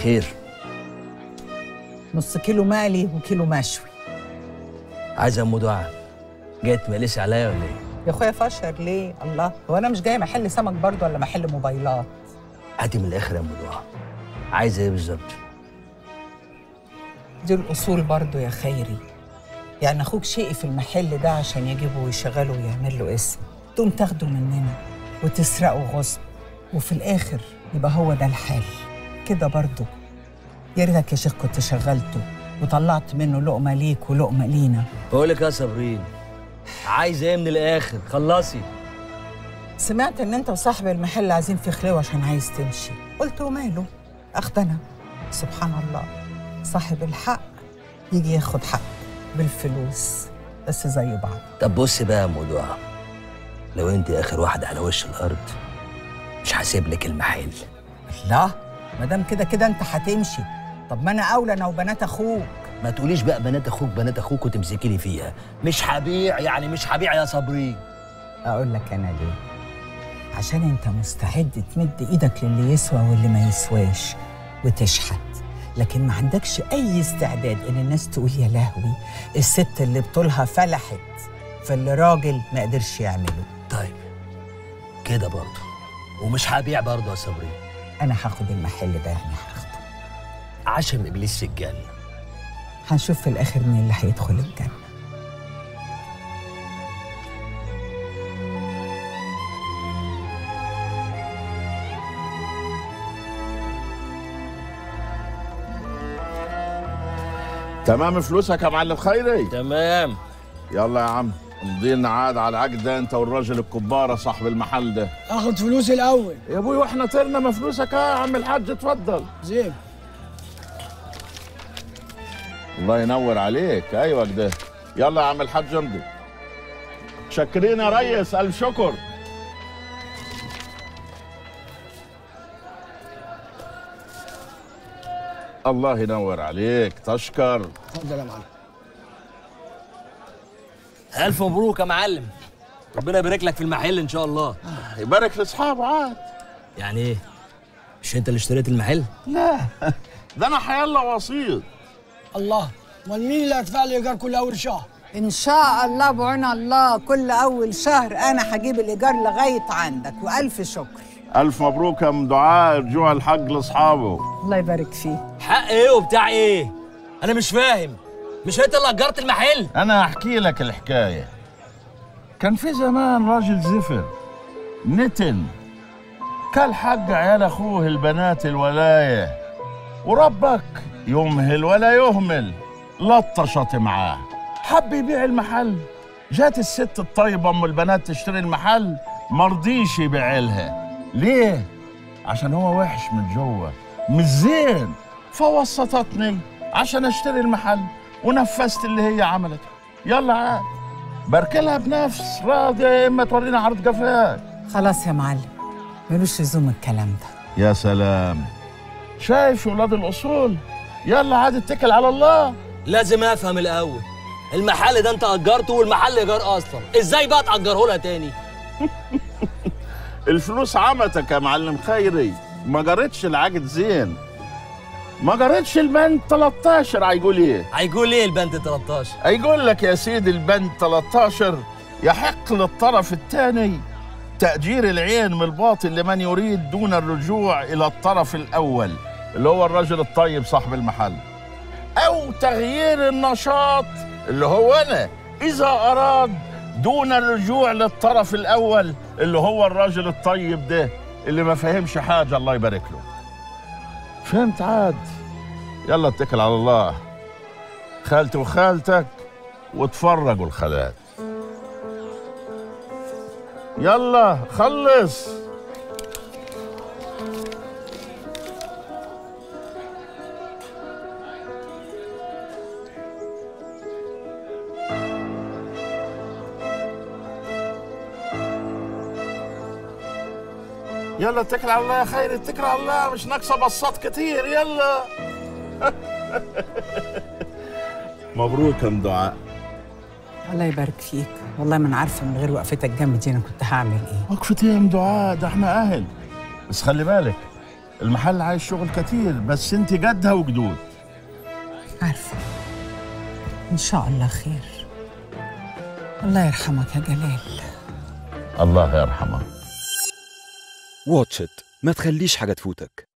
خير نص كيلو مقلي وكيلو مشوي عايزه ام دعاء جايه تملسي عليا ولا ايه يا اخويا فشر ليه الله هو انا مش جايه محل سمك برضه ولا محل موبايلات هاتي من الاخر يا ام دعاء عايزه ايه بالظبط دي الاصول برضه يا خيري يعني اخوك شقي في المحل ده عشان يجيبه ويشغله ويعمل له اسم تقوم تاخده مننا وتسرقه غصب وفي الاخر يبقى هو ده الحال كده برضه يا ريتك يا شيخ كنت شغلته وطلعت منه لقمه ليك ولقمه لينا بقول لك يا صابرين عايزه ايه من الاخر خلصي سمعت ان انت وصاحب المحل عايزين في خلوه عشان عايز تمشي قلت وماله اخدنا سبحان الله صاحب الحق يجي ياخد حق بالفلوس بس زي بعض طب بصي بقى يا ام دعاء لو انت اخر واحده على وش الارض مش هسيب لك المحل لا ما دام كده كده انت هتمشي طب ما انا اولى انا وبنات اخوك ما تقوليش بقى بنات اخوك بنات اخوك وتمسكي لي فيها مش هبيع يعني مش هبيع يا صابرين اقول لك انا ليه عشان انت مستعد تمد ايدك للي يسوى واللي ما يسواش وتشحت لكن ما عندكش اي استعداد ان الناس تقول يا لهوي الست اللي بطولها فلحت فاللي راجل ما قدرش يعمله طيب كده برضه ومش هبيع برضه يا صابرين انا هاخد المحل ده يعني هاخده عشم ابليس في الجنه هنشوف في الاخر مين اللي هيدخل الجنه تمام فلوسك يا معلم خيري تمام يلا يا عم مضينا عاد على العقد ده انت والراجل الكبارة صاحب المحل ده اخد فلوسي الاول يا ابوي واحنا طرنا ما فلوسك اه يا عم الحاج اتفضل زين الله ينور عليك ايوه كده يلا يا عم الحاج امضي شكرين يا ريس الف شكر الله ينور عليك تشكر اتفضل يا معلم الف مبروك يا معلم ربنا يبارك لك في المحل ان شاء الله يبارك لاصحابه عاد يعني ايه مش انت اللي اشتريت المحل لا ده انا حيلا وسيط الله امال مين اللي هيدفع لي ايجار كل اول شهر ان شاء الله بعون الله كل اول شهر انا هجيب الايجار لغايه عندك والف شكر الف مبروك يا ام دعاء رجوع الحق لاصحابه الله يبارك فيه حق ايه وبتاع ايه انا مش فاهم مش انت اللي اجرت المحل انا احكي لك الحكايه كان في زمان راجل زفر نتن كل حق عيال اخوه البنات الولايه وربك يمهل ولا يهمل لطشت معاه حب يبيع المحل جات الست الطيبه ام البنات تشتري المحل مرضيش يبيع لها ليه عشان هو وحش من جوه مش زين فوسطتني عشان اشتري المحل ونفذت اللي هي عملته يلا عاد بركلها بنفس راضية يا اما تورينا عرض قفاك خلاص يا معلم ملوش لزوم الكلام ده يا سلام شايف يا ولاد الاصول يلا عاد اتكل على الله لازم افهم الاول المحل ده انت اجرته والمحل ايجار اصلا ازاي بقى تاجره لها تاني الفلوس عمتك يا معلم خيري ما جرتش العقد زين ما جرتش البند 13 هيقول ايه هيقول ايه البند 13 هيقول لك يا سيدي البند 13 يحق للطرف الثاني تأجير العين من الباطل لمن يريد دون الرجوع إلى الطرف الأول اللي هو الرجل الطيب صاحب المحل أو تغيير النشاط اللي هو أنا إذا أراد دون الرجوع للطرف الأول اللي هو الرجل الطيب ده اللي ما فهمش حاجة الله يبارك له فهمت عاد يلا اتكل على الله خالتي وخالتك وتفرجوا الخالات يلا خلص يلا اتكل على الله يا خير اتكل على الله مش ناقصه بصات كتير يلا مبروك يا ام دعاء الله يبارك فيك والله ما انا عارفه من غير وقفتك جنبي دي انا كنت هعمل ايه وقفة ايه يا ام دعاء ده احنا اهل بس خلي بالك المحل عايز شغل كتير بس انت جدها وجدود عارفة إن شاء الله خير الله يرحمك يا جلال الله يرحمه واتش إت ما تخليش حاجة تفوتك